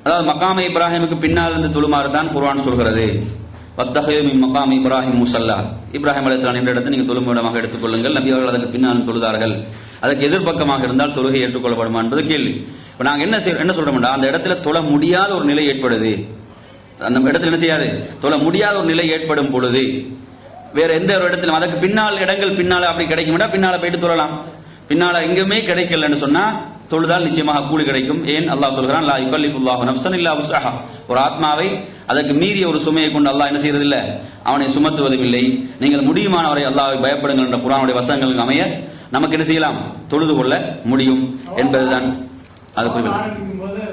அதாவது மக்காம இப்ராஹிமுக்கு பின்னால் இருந்து தொழுமாறு தான் குர்ஆன் சொல்கிறது வத்தஹிது மின் மக்காம இப்ராஹிம் முசல்லா இப்ராஹிம் அலைஹிஸ்ஸலாம் என்ற இடத்தை நீங்க தொழுமிடமாக எடுத்துக்கொள்ளுங்கள் நபி அவர்கள் அதற்கு பின்னால் தொழுதார்கள் அதுக்கு எதிர்ப்பக்கமாக இருந்தால் தொழுகை ஏற்றுக்கொள்ளப்படுமா என்பது கேள்வி இப்ப நாங்க என்ன செய்ய- என்ன சொல்றோம்டா அந்த இடத்துல தொழ முடியாத ஒரு நிலை ஏற்படுது அந்த இடத்துல என்ன செய்யாது தொழ முடியாத ஒரு நிலை ஏற்படும் பொழுது வேற எந்த ஒரு இடத்துல அதுக்கு பின்னால் இடங்கள் பின்னால அப்படி கிடைக்கும்டா பின்னால போயிட்டு தொழலாம் பின்னால எங்குமே கிடைக்கலன்னு சொன்னா தொழுதால் நிச்சயமாக கூலி கிடைக்கும் ஏன் அல்லாஹ் சொல்கிறான் லா யுகல்லிஃபுல்லாஹு நஃப்ஸன் இல்லா உஸ்ஸஹா ஒரு ஆத்மாவை அதற்கு மீறிய ஒரு சுமையை கொண்டு அல்லாஹ் என்ன செய்யறதில்ல அவனை சுமத்துவதும் இல்லை நீங்கள் முடியுமானவரை அல்லாஹ்வை பயப்படுங்கள் என்ற குர்ஆனுடைய வசனங்களுக்கு அமைய நமக்கு என்ன செய்யலாம் தொழுது கொள்ள முடியும் என்பதுதான் அது குறிப்பிட்ட